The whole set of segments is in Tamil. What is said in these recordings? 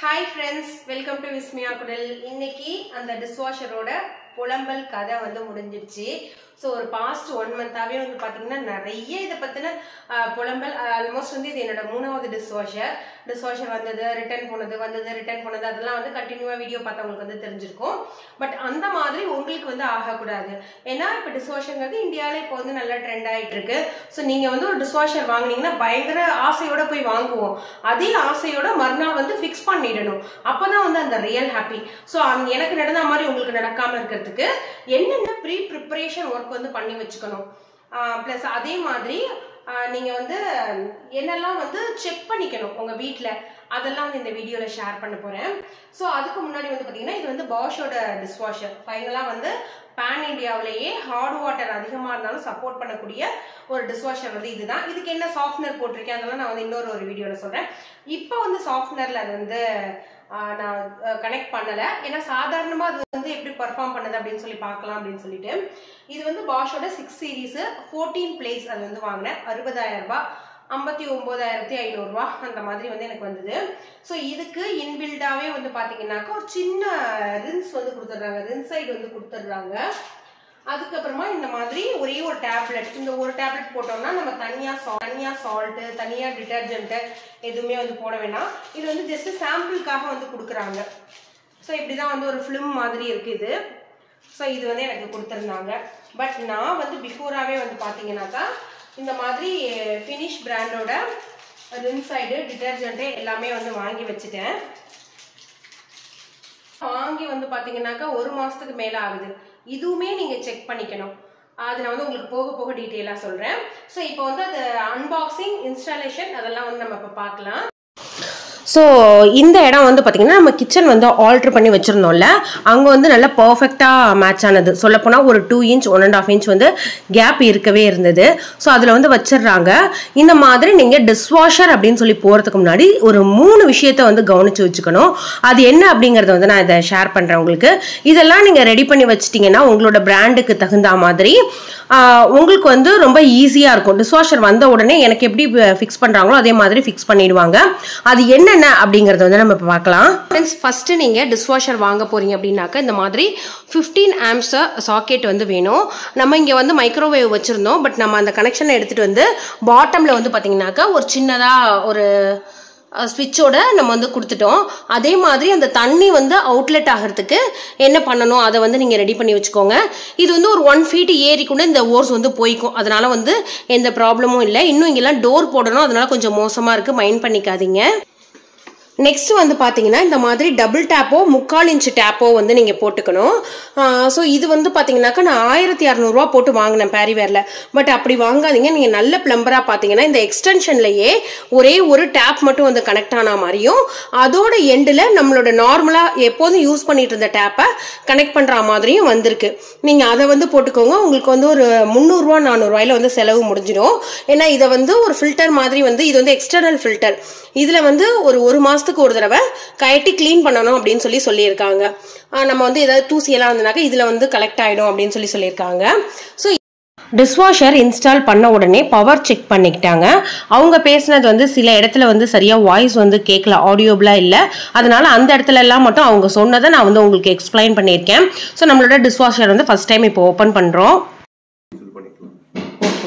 Hi friends welcome to Vismaya குடல் இன்னைக்கு அந்த டிஷ்வாஷரோட புலம்பல் கதை வந்து முடிஞ்சிருச்சு ஸோ ஒரு பாஸ்ட் ஒன் மந்தாவே வந்து பார்த்தீங்கன்னா நிறைய இதை பற்றின புலம்பல் ஆல்மோஸ்ட் வந்து இது என்னோட மூணாவது டிஷ்வாஷர் டிஷ்வாஷர் வந்தது ரிட்டர்ன் போனது வந்தது ரிட்டர்ன் போனது அதெல்லாம் வந்து கண்டினியூவாக வீடியோ பார்த்தவங்களுக்கு வந்து தெரிஞ்சிருக்கும் பட் அந்த மாதிரி உங்களுக்கு வந்து ஆகக்கூடாது ஏன்னா இப்போ டிஷ்வாஷருங்கிறது இந்தியாவில் இப்போ வந்து நல்லா ட்ரெண்ட் ஆகிட்டு இருக்கு ஸோ நீங்கள் வந்து ஒரு டிஷ்வாஷர் வாங்குனீங்கன்னா பயங்கர ஆசையோட போய் வாங்குவோம் அதே ஆசையோட மறுநாள் வந்து ஃபிக்ஸ் பண்ணிடணும் அப்பதான் வந்து அந்த ரியல் ஹாப்பி ஸோ அந்த எனக்கு நடந்த மாதிரி உங்களுக்கு நடக்காம இருக்கிறதுக்கு என்னென்ன ப்ரீ ப்ரிப்பரேஷன் ஒர்க் வந்து பண்ணி வச்சுக்கணும் ப்ளஸ் அதே மாதிரி ஆஹ் நீங்க வந்து என்னெல்லாம் வந்து செக் பண்ணிக்கணும் உங்க வீட்ல அதெல்லாம் வந்து இந்த வீடியோல ஷேர் பண்ண போறேன் ஸோ அதுக்கு முன்னாடி வந்து பாத்தீங்கன்னா இது வந்து பாஷோட டிஷ்வாஷர் ஃபைனலா வந்து பேன் இந்தியாவிலேயே ஹார்ட் வாட்டர் அதிகமாக இருந்தாலும் சப்போர்ட் பண்ணக்கூடிய ஒரு டிஷ்வாஷர் வந்து இதுதான் இதுக்கு என்ன சாஃப்ட்னர் போட்டிருக்கேன் அதெல்லாம் நான் வந்து இன்னொரு ஒரு வீடியோவில் சொல்கிறேன் இப்போ வந்து சாஃப்ட்னரில் அது வந்து ஆஹ், நான் கனெக்ட் பண்ணலை ஏன்னா சாதாரணமாக அது வந்து எப்படி பர்ஃபார்ம் பண்ணுது அப்படின்னு சொல்லி பார்க்கலாம் அப்படின்னு சொல்லிட்டு இது வந்து பாஷோட சிக்ஸ் சீரீஸு ஃபோர்டீன் பிளேஸ் அது வந்து வாங்கினேன் அறுபதாயிரம் ரூபாய் ஐம்பத்தி ஒம்பதாயிரத்தி ஐநூறுரூவா அந்த மாதிரி வந்து எனக்கு வந்தது ஸோ இதுக்கு இன்பில்டாவே வந்து பார்த்தீங்கன்னாக்கா ஒரு சின்ன ரின்ஸ் வந்து கொடுத்துட்றாங்க ரின்ஸ் சைடு வந்து கொடுத்துட்றாங்க அதுக்கப்புறமா இந்த மாதிரி ஒரே ஒரு டேப்லெட் இந்த ஒரு டேப்லெட் போட்டோம்னா நம்ம தனியாக சா தனியாக சால்ட்டு தனியாக டிட்டர்ஜென்ட்டு எதுவுமே வந்து போட வேணாம் இது வந்து ஜஸ்ட் சாம்பிளுக்காக வந்து கொடுக்குறாங்க ஸோ இப்படி தான் வந்து ஒரு ஃபிலிம் மாதிரி இருக்குது இது ஸோ இது வந்து எனக்கு கொடுத்துருந்தாங்க பட் நான் வந்து பிஃபோராகவே வந்து பார்த்தீங்கன்னாக்கா இந்த மாதிரி ஃபினிஷ் பிராண்டோட ரின்சைடு டிட்டர்ஜென்ட்டு எல்லாமே வந்து வாங்கி வச்சுட்டேன் வாங்கி வந்து பார்த்தீங்கன்னாக்கா ஒரு மாதத்துக்கு மேலே ஆகுது இதுவுமே நீங்கள் செக் பண்ணிக்கணும் அது நான் வந்து உங்களுக்கு போக போக டீட்டெயிலாக சொல்கிறேன் ஸோ இப்போ வந்து அது அன்பாக்சிங் இன்ஸ்டாலேஷன் அதெல்லாம் வந்து நம்ம இப்போ பார்க்கலாம் ஸோ இந்த இடம் வந்து பார்த்திங்கன்னா நம்ம கிச்சன் வந்து ஆல்ட்ரு பண்ணி வச்சுருந்தோம்ல அங்கே வந்து நல்லா பர்ஃபெக்டாக மேட்ச் ஆனது சொல்லப்போனால் ஒரு two inch one and half inch வந்து கேப் இருக்கவே இருந்தது ஸோ அதில் வந்து வச்சிடுறாங்க இந்த மாதிரி நீங்கள் டிஷ்வாஷர் அப்படின்னு சொல்லி போகிறதுக்கு முன்னாடி ஒரு மூணு விஷயத்த வந்து கவனித்து வச்சுக்கணும் அது என்ன அப்படிங்கிறத வந்து நான் இதை ஷேர் பண்ணுறேன் உங்களுக்கு இதெல்லாம் நீங்கள் ரெடி பண்ணி வச்சிட்டிங்கன்னா உங்களோட பிராண்டுக்கு தகுந்த மாதிரி ஆஹ், உங்களுக்கு வந்து ரொம்ப ஈஸியாக இருக்கும் டிஷ்வாஷர் வந்த உடனே எனக்கு எப்படி ஃபிக்ஸ் பண்ணுறாங்களோ அதே மாதிரி ஃபிக்ஸ் பண்ணிடுவாங்க அது என்னென்ன அப்படிங்கறத வந்து நம்ம இப்ப பார்க்கலாம் ஃப்ரெண்ட்ஸ் ஃபர்ஸ்ட் நீங்க டிஷ்வாஷர் வாங்க போறீங்க அப்படின்னாக்க இந்த மாதிரி ஃபிஃப்டீன் ஆம்ஸ் சாக்கெட் வந்து வேணும் நம்ம இங்க வந்து மைக்ரோவேவ் வச்சிருந்தோம் பட் நம்ம அந்த கனெக்ஷனை எடுத்துட்டு வந்து பாட்டம்ல வந்து பாத்தீங்கன்னாக்கா ஒரு சின்னதா ஒரு ஸ்விட்சோட நம்ம வந்து கொடுத்துட்டோம் அதே மாதிரி அந்த தண்ணி வந்து அவுட்லெட் ஆகிறதுக்கு என்ன பண்ணணும் அதை வந்து நீங்கள் ரெடி பண்ணி வச்சுக்கோங்க இது வந்து ஒரு ஒன் ஃபீட் ஏறி கூட இந்த ஓர்ஸ் வந்து போய்க்கும் அதனால வந்து எந்த ப்ராப்ளமும் இல்லை இன்னும் இங்கெல்லாம் டோர் போடணும் அதனால கொஞ்சம் மோசமாக இருக்குது மைண்ட் பண்ணிக்காதீங்க நெக்ஸ்ட் வந்து பார்த்தீங்கன்னா இந்த மாதிரி டபுள் டேப்போ முக்கால் இன்ச் டேப்போ வந்து நீங்கள் போட்டுக்கணும் ஸோ இது வந்து பார்த்தீங்கன்னாக்கா நான் ஆயிரத்தி இரநூறுவா போட்டு வாங்கினேன் பேரிவேரில் பட் அப்படி வாங்காதீங்க நீங்கள் நல்ல பிளம்பராக பார்த்தீங்கன்னா இந்த எக்ஸ்டென்ஷன்லையே ஒரே ஒரு டேப் மட்டும் வந்து கனெக்ட் ஆன மாதிரியும் அதோட எண்டில் நம்மளோட நார்மலாக எப்போதும் யூஸ் பண்ணிட்டு இருந்த டேப்பை கனெக்ட் பண்ணுற மாதிரியும் வந்திருக்கு நீங்கள் அதை வந்து போட்டுக்கோங்க உங்களுக்கு வந்து ஒரு முந்நூறுரூவா நானூறுரூவாயில் வந்து செலவு முடிஞ்சிடும் ஏன்னா இதை வந்து ஒரு ஃபில்டர் மாதிரி வந்து இது வந்து எக்ஸ்டர்னல் ஃபில்டர் இதில் வந்து ஒரு ஒரு மாதத்துக்கு ஒரு தடவை கயட்டி க்ளீன் பண்ணணும் அப்படின்னு சொல்லி சொல்லியிருக்காங்க ஆஹ் நம்ம வந்து ஏதாவது தூசியெல்லாம் இருந்தனாக்கா இதில் வந்து கலெக்ட் ஆகிடும் அப்படின்னு சொல்லி சொல்லியிருக்காங்க ஸோ டிஷ்வாஷர் இன்ஸ்டால் பண்ண உடனே பவர் செக் பண்ணிக்கிட்டாங்க அவங்க பேசினது வந்து சில இடத்துல வந்து சரியாக வாய்ஸ் வந்து கேட்கல ஆடியோபிளாக இல்லை அதனால அந்த இடத்துல எல்லாம் மட்டும் அவங்க சொன்னதை நான் வந்து உங்களுக்கு எக்ஸ்பிளைன் பண்ணியிருக்கேன் ஸோ நம்மளோட டிஷ்வாஷர் வந்து ஃபர்ஸ்ட் டைம் இப்போ ஓப்பன் பண்ணுறோம் ஃபில் பண்ணிக்கலாம் ஓகே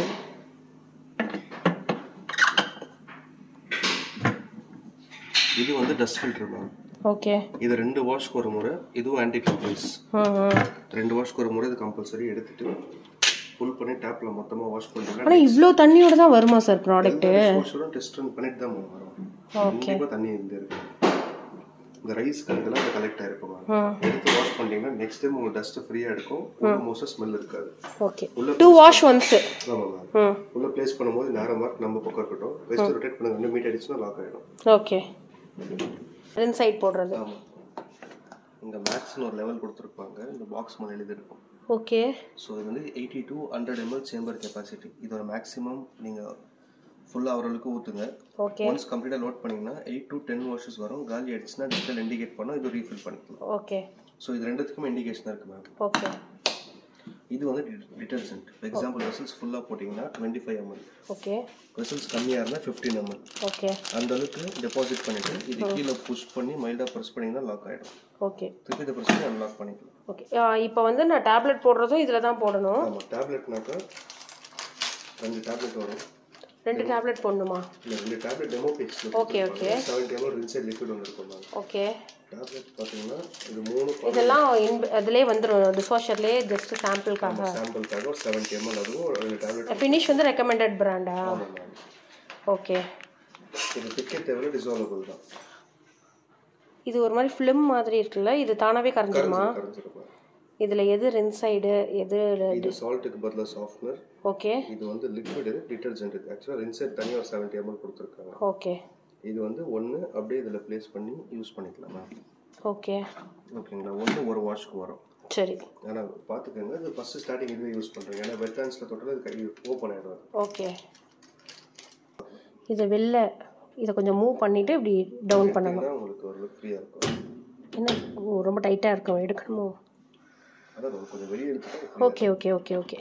இது வந்து டஸ்ட் ஃபில்டர் மேம் ஓகே இது ரெண்டு வாஷ்க்கு ஒரு முறை இதுவும் ஆன்டி கம்ப்ளைஸ் ரெண்டு வாஷ்க்கு ஒரு முறை இது கம்பல்சரி எடுத்துட்டு ஃபுல் பண்ணி டேப்ல மொத்தமா வாஷ் பண்ணிட்டோம்னா ஆனால் இவ்வளோ தண்ணியோட தான் வருமா சார் ப்ராடக்ட்டு வாஷரும் டெஸ்ட் ரன் பண்ணிட்டு தான் மேம் வரும் கண்டிப்பா தண்ணி இந்த இருக்கு இந்த ரைஸ் கலந்தெல்லாம் இந்த கலெக்ட் ஆயிருக்கும் மேம் எடுத்து வாஷ் பண்ணீங்கன்னா நெக்ஸ்ட் டைம் உங்களுக்கு டஸ்ட் ஃப்ரீயா இருக்கும் உள்ள மோஸ்ட் ஸ்மெல் இருக்காது ஓகே உள்ள டூ வாஷ் ஒன்ஸு ஆமா மேம் உள்ள பிளேஸ் பண்ணும்போது நேரம் மார்க் நம்ம பக்கம் இருக்கட்டும் வெஸ்ட் ரொட்டேட் பண்ண ரெண்டு மீட் அடிச்சுன்னா லாக் ஆயிடும் ஓகே ரெண்டு சைட் போடுறது ஆமா இங்க மேக்ஸ்னு ஒரு லெவல் கொடுத்துருப்பாங்க இந்த பாக்ஸ் மேலே எழுதிருக்கும் ஓகே ஸோ இது வந்து eighty to hundred ML chamber capacity இதோட மேக்ஸிமம் நீங்கள் ஃபுல்லாக அவர்களுக்கு ஊற்றுங்க ஓகே ஒன்ஸ் கம்ப்ளீட்டாக லோட் பண்ணிங்கன்னா எயிட் டு டென் வாஷஸ் வரும் காலி ஆயிடுச்சுன்னா டிஸ்பிளே இண்டிகேட் பண்ணோம் இது ரீஃபில் பண்ணிக்கலாம் ஓகே ஸோ இது ரெண்டுத்துக்குமே இண்டிகேஷன் இருக்குது மேம் ஓகே இது வந்து டிட்டர்ஜென்ட் எக்ஸாம்பிள் வெசல்ஸ் ஃபுல்லாக போட்டிங்கன்னா twenty five ML okay vessels கம்மியாக இருந்தால் ஃபிஃப்டீன் எம்எல் ஓகே அந்த அளவுக்கு டெபாசிட் பண்ணிட்டு இது கீழே புஷ் பண்ணி மைல்டாக ப்ரெஸ் பண்ணிங்கன்னா லாக் ஆகிடும் ஓகே திருப்பி இதை ப்ரெஸ் பண்ணி அன்லாக் பண்ணிக்கலாம் ஓகே இப்போ வந்து நான் டேப்லெட் போடுறதும் இதில் தான் போடணும் ஆமாம் டேப்லெட்னாக்கா ரெண்டு டேப்லெட் வரும் ரெண்டு டேப்லெட் போடணுமா இல்லை ரெண்டு tablet demo packs okay okay seventy ML inside liquid ஒன்று இருக்கும் மேம் ஓகே டேப்லெட் பார்த்தீங்கன்னா இது மூணு இதெல்லாம் இன் அதுலேயே வந்துடும் டிஸ்வாஷர்லேயே ஜஸ்ட் சாம்பிளுக்காக சாம்பிளுக்காக ஒரு செவன்டி எம்எல் அதுவும் ஒரு ரெண்டு டேப்லெட் ஃபினிஷ் வந்து ரெக்கமெண்டட் பிராண்டா ஆமாம் மேம் ஓகே இது டிக்கெட் தேவையில்ல டிசால்வபிள் தான் இது ஒரு மாதிரி ஃபிலிம் மாதிரி இருக்குல்ல இது தானாகவே கரைஞ்சிருமா கரைஞ்சிருக்கும் இதில் எது ரின்சைடு எது இது சால்ட்டுக்கு பதிலாக சாஃப்ட்னர் ஓகே இது வந்து லிக்விட் டிட்டர்ஜென்ட் இது ஆக்சுவலாக ரின்சைட் தனியாக ஒரு செவன்டி எம்எல் கொடுத்துருக்காங்க ஓகே இது வந்து ஒன்று அப்படியே இதில் ப்ளேஸ் பண்ணி யூஸ் பண்ணிக்கலாம் மேம் ஓகே ஓகேங்களா ஒன்று ஒரு வாஷ்க்கு வரும் சரி ஆனால் பார்த்துக்கோங்க இது ஃபஸ்ட்டு ஸ்டார்டிங் இதுவே யூஸ் பண்ணுறேன் ஏன்னா வெட் ஹேண்ட்ஸில் தொட்டால் இது கை ஓப்பன் ஆகிடும் ஓகே இதை வெளில இதை கொஞ்சம் மூவ் பண்ணிவிட்டு இப்படி டவுன் பண்ணணும் பார்த்தீங்கன்னா உங்களுக்கு ஒரு ஃப்ரீயாக இருக்கும் என்ன ஓ, ரொம்ப டைட்டாக இருக்கும் எடுக்கணுமோ அதான் கொஞ்சம் வெளியே எடுத்துட்டு okay okay okay okay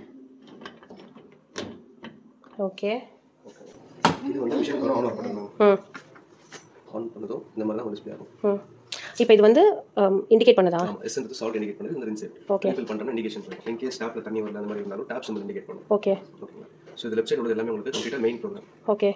okay okay இது வந்து மிஷின் ஆன் ஆஃப் பண்ணணும் ம் ஆன் பண்ணதும் இந்த மாதிரிலாம் ஒரு டிஸ்பிளே ஆகும் ம் இப்போ இது வந்து இண்டிகேட் பண்ணுதா ஆமாம் எஸ் வந்து சால்ட் இண்டிகேட் பண்ணுது இந்த ரின்செட் Okay. ஃபில் பண்ணுறோம் இண்டிகேஷன் பண்ணும் இன் கேஸ் டேப்பில் தண்ணி வரல அந்த மாதிரி இருந்தாலும் டேப் சிம்பிள் இண்டிகேட் பண்ணும் ஓகே ஓகேங்களா ஸோ இது லெஃப்ட் சைடு உள்ளது எல்லாமே உங்களுக்கு கம்ப்ளீட்டாக மெயின் ப்ரோக்ராம் ஓகே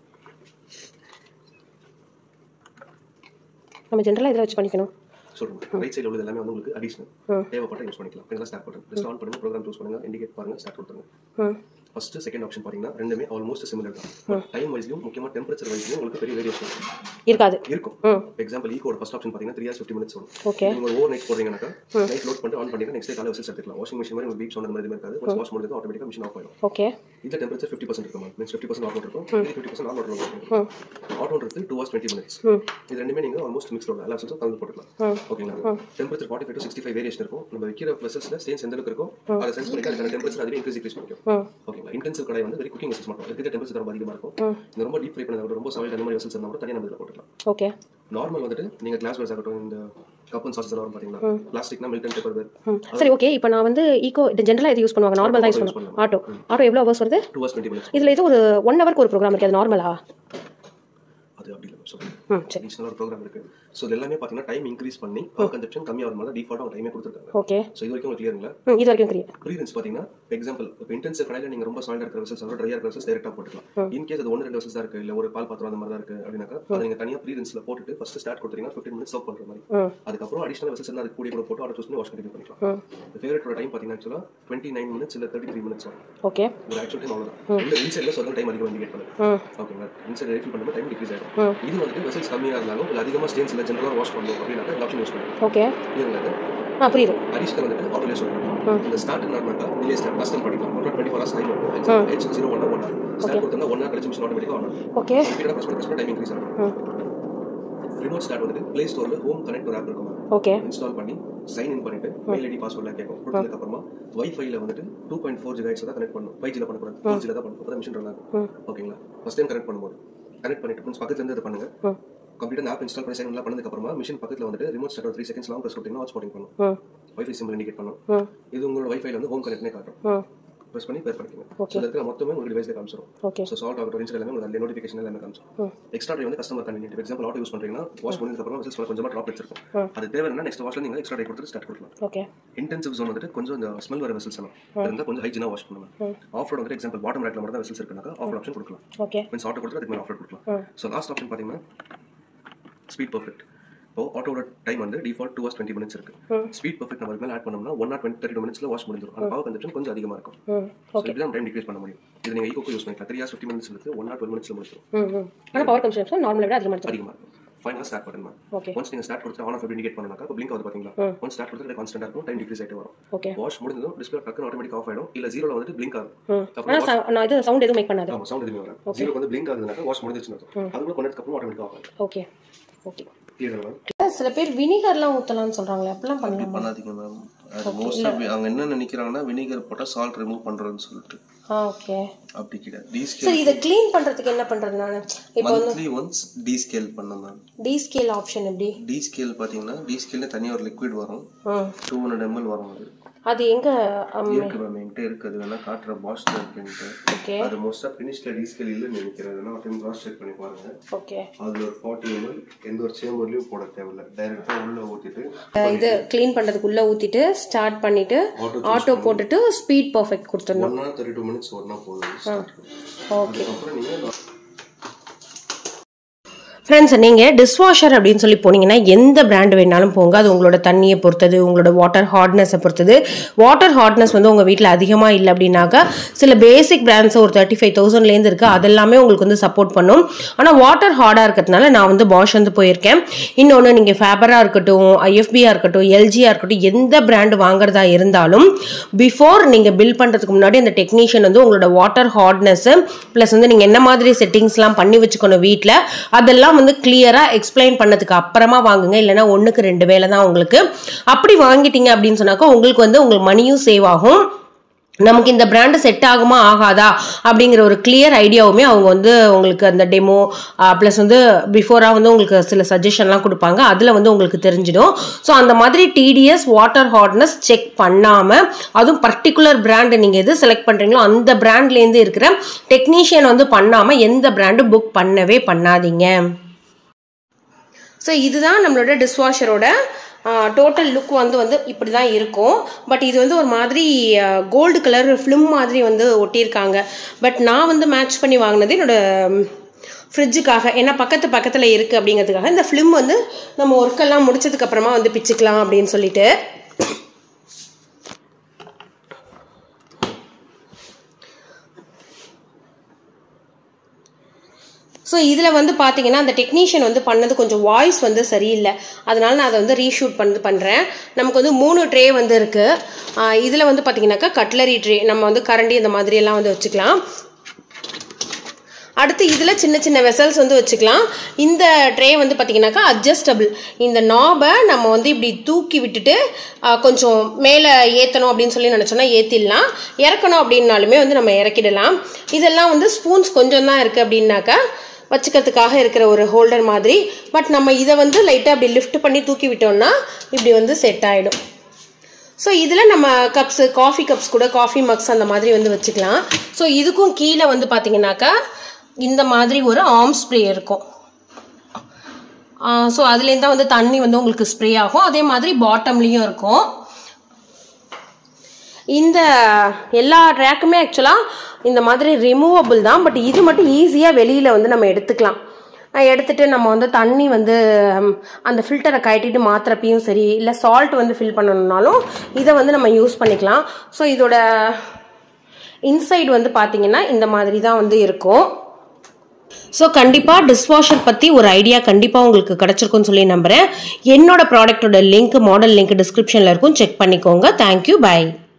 நம்ம ஜென்ரலாக இதில் வச்சு பண்ணிக்கணும் சொல்லுங்கள் ரைட் சைடில் உள்ளது எல்லாமே வந்து உங்களுக்கு அடிஷனல் தேவைப்பட்ட யூஸ் பண்ணிக்கலாம் இதெல்லாம் ஸ்டார்ட் பண்ணுங்க ஜஸ்ட் ஆன் பண்ணுங்க ப்ரோக்ராம் சூஸ் பண்ணுங்க இண்டிகேட் பாருங்க ஸ்டார்ட் கொடுத்துருங்க ம் ஃபர்ஸ்ட் செகண்ட் ஆப்ஷன் பார்த்தீங்கன்னா ரெண்டுமே ஆல்மோஸ்ட் சிமிலர் தான் டைம் வைஸ்லையும் முக்கியமாக டெம்பரேச்சர் வைஸ்லையும் உங்களுக்கு பெரிய வேரியேஷன் இருக்காது இருக்கும் எக்ஸாம்பிள் ஈக்கோட ஃபர்ஸ்ட் ஆப்ஷன் பார்த்தீங்கன்னா த்ரீ ஹவர்ஸ் ஃபிஃப்டி மினிட்ஸ் வரும் ஓகே நீங்க ஒரு ஓவர் நைட் போடுறீங்கன்னாக்கா நைட் லோட் பண்ணிட்டு ஆன் பண்ணிட்டு நெக்ஸ்ட் டே காலை வச்சு எடுத்துக்கலாம் வாஷிங் மிஷின் மாதிரி உங்களுக்கு பீப் சொன்ன மாதிரி இருக்காது ஒன்ஸ் வாஷ் பண்ணுறது ஆட்டோமேட்டிக்காக மிஷின் ஆஃப் ஆயிடும் ஓகே இந்த டெம்பரேச்சர் ஃபிஃப்டி பர்சன்ட் இருக்கும் மீன்ஸ் ஃபிஃப்டி பர்சன்ட் ஆஃப் இருக்கும் ஃபிஃப்டி பர்சன்ட் ஆன் இருக்கும் ஆட்டோன்றது டூ ஹவர்ஸ் டுவெண்ட்டி மினிட்ஸ் இது ரெண்டுமே நீங்கள் ஆல்மோஸ்ட் மிக்ஸ் எல்லா ஆப்ஷன்ஸும் கலந்து போட்டுக்கலாம் ஓகேங்களா temperature forty five to sixty five variation இருக்கும் நம்ம வைக்கிற வெசல்ஸ்ல ஸ்டேன்ஸ் எந்த அளவுக்கு இருக்கும் அதை சென்ஸ் பண்ணி அதுக்கான டெம்பரேச்சர் அதுவே இன்க்ரீஸ் இன்க்ரீஸ் பண்ணிக்கும் ம் ஓகேங்களா இன்டென்சிவ் கடை வந்து வெரி குக்கிங் வெசல்ஸ் மட்டும் இருக்கிற டெம்பரேச்சர் ரொம்ப அதிகமாக இருக்கும் இந்த ரொம்ப டீப் ஃப்ரை பண்ணதை விட ரொம்ப சாலிட் அந்த மாதிரி வெசல்ஸ் இருந்தால் கூட தனியாக நம்ம இதில் போட்டுக்கலாம் ஓகே நார்மல் வந்துட்டு நீங்க கிளாஸ் வேர்ஸ் ஆகட்டும் இந்த கப் அண்ட் சாசஸ் எல்லாம் வரும் பாத்தீங்களா பிளாஸ்டிக்னா மில்டன் பேப்பர் வேர் ம் சரி ஓகே இப்போ நான் வந்து ஈகோ இது ஜென்ரலாக இது யூஸ் பண்ணுவாங்க நார்மல் தான் யூஸ் பண்ணுவாங்க ஆட்டோ ஆட்டோ எவ்வளோ ஹவர்ஸ் வருது டூ ஹவர்ஸ் டுவெண்ட்டி மினிட்ஸ் இதில் ஏதோ ஒரு ஒன் ஹவருக்கு ஒரு ப்ரோக்ராம் இருக்குது அது நார்மலா அது அப்படி இல்லை சொல்லுங்க ம் சரி அடிஷனல் ஒரு ப்ரோக்ராம் இருக்கு ஸோ இது எல்லாமே பார்த்தீங்கன்னா டைம் இன்க்ரீஸ் பண்ணி பவர் கன்சப்ஷன் கம்மியாக வரும்போது டிஃபால்ட்டாக அவங்க டைமே கொடுத்துருக்காங்க ஓகே ஸோ இது வரைக்கும் உங்களுக்கு கிளியருங்களா ம் இது வரைக்கும் கிரியா ப்ரீரன்ஸ் பார்த்தீங்கன்னா எக்ஸாம்பிள் இப்போ இன்டென்சிவ் கடையில் நீங்கள் ரொம்ப சால்ட் இருக்கிற வெசல்ஸ் ட்ரையாக இருக்கிற வெசல்ஸ் டேரெக்டாக போட்டுக்கலாம் இன் கேஸ் அது ஒன்று ரெண்டு வெசல்ஸ் தான் இருக்கு இல்லை ஒரு பால் பாத்திரம் அந்த மாதிரி தான் இருக்கு அப்படின்னாக்கா அதை நீங்கள் தனியாக ப்ரீரன்ஸில் போட்டுட்டு ஃபர்ஸ்ட் ஸ்டார்ட் கொடுத்தீங்கன்னா ஃபிஃப்டின் மினிட்ஸ் சர்வ் பண்ணுற மாதிரி ம் அதுக்கப்புறம் அடிஷனல் வெசல்ஸ் இருந்தால் அது கூடிய கூட போட்டு ஆர்டர் சூஸ் பண்ணி வாஷ் கண்டினியூ பண்ணிக்கலாம் ம் இந்த ஃபேவரட்டோட டைம் பார்த்தீங்கன்னா ஆக்சுவலாக டுவெண்ட்டி நைன் மினிட்ஸ் இல்லை தேர்ட்டி த்ரீ மினிட்ஸ் வரும் ஓகே ஒரு ஆக்சுவல் டைம் அவ்வளோதான் இல்லை இன்சைடில் சொல்ல டைம் அதிகமாக இண்டிகேட் பண்ணுது ம் ஓகேங்களா இன்சைட் ரீஃபில் பண்ணும்போது டைம் டிக்ரீஸ் ஆகிடும் இது வந்துட்டு வெசல்ஸ் கம்மியாக இருந்தாலும் இல்லை அதிகமாக ஸ்டேன்ஸ் இல்லை ஜென்ரலாக வாஷ் பண்ணணும் அப்படின்னாக்கா இந்த ஆப்ஷன் யூஸ் பண்ணுவோம் ஓகே இல்லைங்களா ஆ புரியுது அடிஷனல் வந்துட்டு ஆட்டோலே சொல்லணும் இந்த ஸ்டார்ட் நடந்தாக்கா டிலே ஸ்டார்ட் கஸ்டம் பண்ணிக்கலாம் one twenty four hours time H zero one one hour start கொடுத்தோம்னா ஒன் ஹவர் கழிச்சு மிஷின் ஆட்டோமேட்டிக்காக ஆன் ஆகும் ஓகே ஸ்பீடாக ப்ரெஸ் பண்ணி ப்ரெஸ் பண்ணி டைம் இன்க்ரீஸ் ஆகும் ரிமோட் ஸ்டார்ட் வந்துட்டு ப்ளே ஸ்டோரில் ஹோம் கனெக்ட் ஒரு ஆப் இருக்கும் ஓகே இன்ஸ்டால் பண்ணி சைன் இன் பண்ணிட்டு மெயில் ஐடி பாஸ்வேர்ட்லாம் கேட்கும் கொடுத்ததுக்கு அப்புறமா வைஃபைல வந்துட்டு டூ பாயிண்ட் ஃபோர் ஜிகாய்ஸ் தான் கனெக்ட் பண்ணணும் ஃபைவ் ஜியில் பண்ணக்கூடாது ஃபோர் ஜியில் தான் பண்ணணும் அப்போ மிஷின் ரன் ஆகும் ஓகேங்களா ஃபர்ஸ்ட் டைம் கனெக்ட் பண்ணும்போது கனெக்ட் பண்ணிட்டு கொஞ்சம் பக்கத்துல இருந்து இது பண்ணுங்க ம் கம்ப்யூட்டர் ஆப் இன்ஸ்டால் பண்ணி சைன் எல்லாம் பண்ணதுக்கு அப்புறமா மிஷின் பக்கத்துல வந்துட்டு remote start three seconds long press கொடுத்தீங்கன்னா வாட்ச் போட்டிங் பண்ணும் ம் வைஃபை சிம்பிள் இண்டிகேட் பண்ணும் ம் இது உங்களோட வைஃபைல வந்து ஹோம் கனெக்ட்னே காட்டும் ம் ப்ரெஸ் பண்ணி பேர் பண்ணிக்கோங்க ஸோ இருக்கிற மொத்தமே உங்களுக்கு டிவைஸ்ல காமிச்சிடும் ஓகே ஸோ சால்ட் ஆகட்டும் இன்ஸ்டால் எல்லாமே உங்களுக்கு நோட்டிஃபிகேஷன் எல்லாமே காமிச்சிடும் எக்ஸ்ட்ரா ட்ரை வந்து customer convenient example auto use பண்றீங்கன்னா வாஷ் பண்ணதுக்கு அப்புறம் ரிசல்ட் கொஞ்சமா ட்ராப் இருக்கும் அது தேவைன்னா நெக்ஸ்ட் வாஷ்ல நீங்க எக்ஸ்ட்ரா ட்ரை கொடுத்து ஸ்டார்ட் கொடுக்கலாம் ஓகே இன்டென்சிவ் ஜோன் வந்துட்டு கொஞ்சம் இந்த ஸ்மெல் வர வெசல்ஸ் எல்லாம் இருந்தால் கொஞ்சம் ஹைஜினா வாஷ் பண்ணுவேன் ஆஃப் ரோட் வந்துட்டு எக்ஸாம்பிள் பாட்டம் ரேட்ல மட்டும் தான் வெசல்ஸ் இருக்குனாக்கா ஆஃப் ஆப்ஷன் கொடுக்கலாம் ஓகே மீன்ஸ் ஆட்டோ கொடுத்து அதுக்கு மேலே ஆஃப் கொடுக்கலாம் ஸோ லாஸ்ட் ஆப்ஷன் பார்த்தீங்கன்னா ஸ்பீட் பர்ஃபெக்ட் இப்போ ஆட்டோட டைம் வந்து default two hours twenty minutes இருக்கு ஸ்பீட் பர்ஃபெக்ட் நம்ம மேலே ஆட் பண்ணோம்னா one hour twenty thirty two மினிட்ஸ்ல வாஷ் முடிஞ்சிடும் அந்த பவர் கன்சப்ஷன் கொஞ்சம் அதிகமாக இருக்கும் ம் ஸோ இப்படி தான் டைம் டிக்ரீஸ் பண்ண முடியும் இது நீங்கள் ஈக்கோக்கு யூஸ் பண்ணிக்கலாம் த்ரீ ஹவர்ஸ் ஃபிஃப்டி மினிட்ஸ் இருக்கு ஒன் ஆர் டுவெல் மினிட்ஸ்ல முடிச்சிடும் ம் ம் ஆனால் பவர் கன்சம்ஷன் நார்மலை விட அதிகமாக இருக்கும் அதிகமாக இருக்கும் ஃபைனல் ஸ்டார்ட் பண்ணுங்க ஓகே ஒன்ஸ் நீங்கள் ஸ்டார்ட் கொடுத்து ஆன் ஆஃப் இண்டிகேட் பண்ணனாக்கா இப்போ பிளிங்க் ஆகுது பார்த்தீங்களா ஒன்ஸ் ஸ்டார்ட் கொடுத்து கான்ஸ்டன்ட் இருக்கும் டைம் டிக்ரீஸ் ஆகிட்டு வரும் ஓகே வாஷ் முடிஞ்சதும் டிஸ்பிளே டக்குனு ஆட்டோமேட்டிக் ஆஃப் ஆயிடும் இல்ல ஜீரோல வந்துட்டு பிளிங்க் ஆகும் ம் ஆனால் நான் இது சவுண்ட் எதுவும் மேக் பண்ணாது ஆமா சவுண்ட் எதுவுமே வராது ஜீரோ வந்து பிளிங்க் ஆகுதுனாக்கா வாஷ் முடிஞ்சிச்சுன்னு அர்த்தம் அதுக்குள்ள கொஞ்ச அப்புறம் ஆட்டோமேட்டிக் ஆஃப் ஆகும் ஓகே ஓகே கிளியர் மேம் சில பேர் வினிகர்லாம் ஊற்றலாம்னு சொல்கிறாங்களே அப்படிலாம் பண்ணலாம் பண்ணாதீங்க மேம் அது மோஸ்ட்டாக அவங்க என்ன நினைக்கிறாங்கன்னா வினிகர் போட்டால் சால்ட் ரிமூவ் பண்ணுறேன்னு சொல்லிட்டு ஆ ஓகே அப்படி கிடையாது டீஸ்கேல் சரி இதை க்ளீன் பண்ணுறதுக்கு என்ன பண்ணுறது நான் இப்போ மந்த்லி ஒன்ஸ் டீஸ்கேல் பண்ண மேம் டி ஸ்கேல் ஆப்ஷன் எப்படி டீஸ்கேல் பார்த்தீங்கன்னா டீஸ்கேல்ல தனியாக ஒரு லிக்விட் வரும் ம் டூ ஹண்ட்ரட் எம்எல் வரும் அது அது எங்கே இருக்கு மேம் என்கிட்ட இருக்கு அது வேணா காட்டுற பாஸ் பிரிண்ட் ஓகே அது மோஸ்டா ஃபினிஷ்ல ரீஸ்கேல் இல்லைன்னு நினைக்கிறேன் அதனால ஒரு டைம் கிராஸ் செக் பண்ணி பாருங்க ஓகே அதுல ஒரு ஃபார்ட்டி எம்எல் எந்த ஒரு சேம்பர்லயும் போட தேவையில்ல டைரக்டா உள்ள ஊத்திட்டு இது க்ளீன் பண்ணுறதுக்குள்ளே ஊற்றிட்டு ஸ்டார்ட் பண்ணிவிட்டு ஆட்டோ போட்டுட்டு ஸ்பீட் பர்ஃபெக்ட் கொடுத்துடணும் one hour thirty two minutes ஒன்னா போதும் start. ஓகே அதுக்கப்புறம் நீங்க ஃப்ரெண்ட்ஸ் நீங்கள் டிஷ்வாஷர் அப்படின்னு சொல்லி போனீங்கன்னா எந்த பிராண்ட் வேணாலும் போங்க அது உங்களோட தண்ணியை பொறுத்தது உங்களோட வாட்டர் ஹார்ட்னஸை பொறுத்தது வாட்டர் ஹார்ட்னஸ் வந்து உங்கள் வீட்டில் அதிகமாக இல்லை அப்படின்னாக்கா சில பேசிக் பிராண்ட்ஸ் ஒரு தேர்ட்டி ஃபைவ் தௌசண்ட்லேருந்து இருக்குது அதெல்லாமே உங்களுக்கு வந்து சப்போர்ட் பண்ணும் ஆனால் வாட்டர் ஹார்டாக இருக்கிறதுனால நான் வந்து பாஷ் வந்து போயிருக்கேன் இன்னொன்று நீங்கள் ஃபேபராக இருக்கட்டும் ஐஎஃபியாக இருக்கட்டும் எல்ஜியாக இருக்கட்டும் எந்த பிராண்ட் வாங்குறதா இருந்தாலும் பிஃபோர் நீங்கள் பில் பண்ணுறதுக்கு முன்னாடி அந்த டெக்னீஷியன் வந்து உங்களோட வாட்டர் ஹார்ட்னஸ்ஸு ப்ளஸ் வந்து நீங்கள் என்ன மாதிரி செட்டிங்ஸ்லாம் பண்ணி வச்சுக்கணும் வீட்டில் அதெல்லாம் வந்து கிளியராக எக்ஸ்பிளைன் பண்ணதுக்கு அப்புறமா வாங்குங்க இல்லைன்னா ஒன்றுக்கு ரெண்டு வேலை தான் உங்களுக்கு அப்படி வாங்கிட்டீங்க அப்படின்னு சொன்னாக்கா உங்களுக்கு வந்து உங்களுக்கு மணியும் சேவ் ஆகும் நமக்கு இந்த பிராண்டு செட் ஆகுமா ஆகாதா அப்படிங்கிற ஒரு கிளியர் ஐடியாவுமே அவங்க வந்து உங்களுக்கு அந்த டெமோ ப்ளஸ் வந்து பிஃபோராக வந்து உங்களுக்கு சில சஜஷன்லாம் கொடுப்பாங்க அதில் வந்து உங்களுக்கு தெரிஞ்சிடும் ஸோ அந்த மாதிரி டிடிஎஸ் வாட்டர் ஹார்ட்னஸ் செக் பண்ணாமல் அதுவும் பர்டிகுலர் பிராண்டு நீங்கள் எது செலக்ட் பண்ணுறீங்களோ அந்த பிராண்ட்லேருந்து இருக்கிற டெக்னீஷியன் வந்து பண்ணாமல் எந்த பிராண்டு புக் பண்ணவே பண்ணாதீங்க ஸோ இதுதான் நம்மளோட டிஷ்வாஷரோட டோட்டல் லுக் வந்து வந்து இப்படி தான் இருக்கும் பட் இது வந்து ஒரு மாதிரி கோல்டு கலர் ஃபிலிம் மாதிரி வந்து ஒட்டியிருக்காங்க பட் நான் வந்து மேட்ச் பண்ணி வாங்கினது என்னோட ஃப்ரிட்ஜுக்காக ஏன்னா பக்கத்து பக்கத்தில் இருக்குது அப்படிங்கிறதுக்காக இந்த ஃபிலிம் வந்து நம்ம ஒர்க்கெல்லாம் முடிச்சதுக்கு அப்புறமா வந்து பிச்சுக்கலாம் அப்படின்னு சொல்லிட்டு ஸோ இதில் வந்து பார்த்தீங்கன்னா அந்த டெக்னீஷியன் வந்து பண்ணது கொஞ்சம் வாய்ஸ் வந்து சரியில்லை அதனால நான் அதை வந்து ரீஷூட் பண்ணி பண்ணுறேன் நமக்கு வந்து மூணு ட்ரே வந்து இருக்குது இதில் வந்து பார்த்தீங்கன்னாக்கா கட்லரி ட்ரே நம்ம வந்து கரண்டி இந்த மாதிரி எல்லாம் வந்து வச்சுக்கலாம் அடுத்து இதில் சின்ன சின்ன வெசல்ஸ் வந்து வச்சுக்கலாம் இந்த ட்ரே வந்து பார்த்தீங்கன்னாக்கா அட்ஜஸ்டபிள் இந்த நாபை நம்ம வந்து இப்படி தூக்கி விட்டுட்டு ஆ, கொஞ்சம் மேலே ஏற்றணும் அப்படின்னு சொல்லி நினச்சோன்னா ஏற்றிடலாம் இறக்கணும் அப்படின்னாலுமே வந்து நம்ம இறக்கிடலாம் இதெல்லாம் வந்து ஸ்பூன்ஸ் கொஞ்சம் தான் இருக்குது அப்படின்னாக்கா வச்சுக்கிறதுக்காக இருக்கிற ஒரு ஹோல்டர் மாதிரி பட் நம்ம இதை வந்து லைட்டாக அப்படி லிஃப்ட் பண்ணி தூக்கி விட்டோம்னா இப்படி வந்து செட் ஆகிடும் ஸோ இதில் நம்ம கப்ஸு காஃபி கப்ஸ் கூட காஃபி மக்ஸ் அந்த மாதிரி வந்து வச்சுக்கலாம் ஸோ இதுக்கும் கீழே வந்து பார்த்தீங்கன்னாக்கா இந்த மாதிரி ஒரு ஆர்ம் ஸ்ப்ரே இருக்கும் ஸோ அதுலேருந்து தான் வந்து தண்ணி வந்து உங்களுக்கு ஸ்ப்ரே ஆகும் அதே மாதிரி பாட்டம்லேயும் இருக்கும் இந்த எல்லா ட்ராக்குமே ஆக்சுவலாக இந்த மாதிரி ரிமூவபிள் தான் பட் இது மட்டும் ஈஸியாக வெளியில் வந்து நம்ம எடுத்துக்கலாம் அஹ் எடுத்துட்டு நம்ம வந்து தண்ணி வந்து ஹம், அந்த ஃபில்டரை கட்டிட்டு மாத்திரப்பையும் சரி இல்லை சால்ட் வந்து ஃபில் பண்ணணும்னாலும் இதை வந்து நம்ம யூஸ் பண்ணிக்கலாம் ஸோ இதோட இன்சைடு வந்து பார்த்தீங்கன்னா இந்த மாதிரி தான் வந்து இருக்கும் ஸோ கண்டிப்பாக டிஷ்வாஷர் பற்றி ஒரு ஐடியா கண்டிப்பாக உங்களுக்கு கிடச்சிருக்கும்னு சொல்லி நம்புகிறேன் என்னோட ப்ராடக்ட்டோட லிங்க் மாடல் லிங்க் டிஸ்கிரிப்ஷனில் இருக்கும் செக் பண்ணிக்கோங்க தேங்க்யூ பை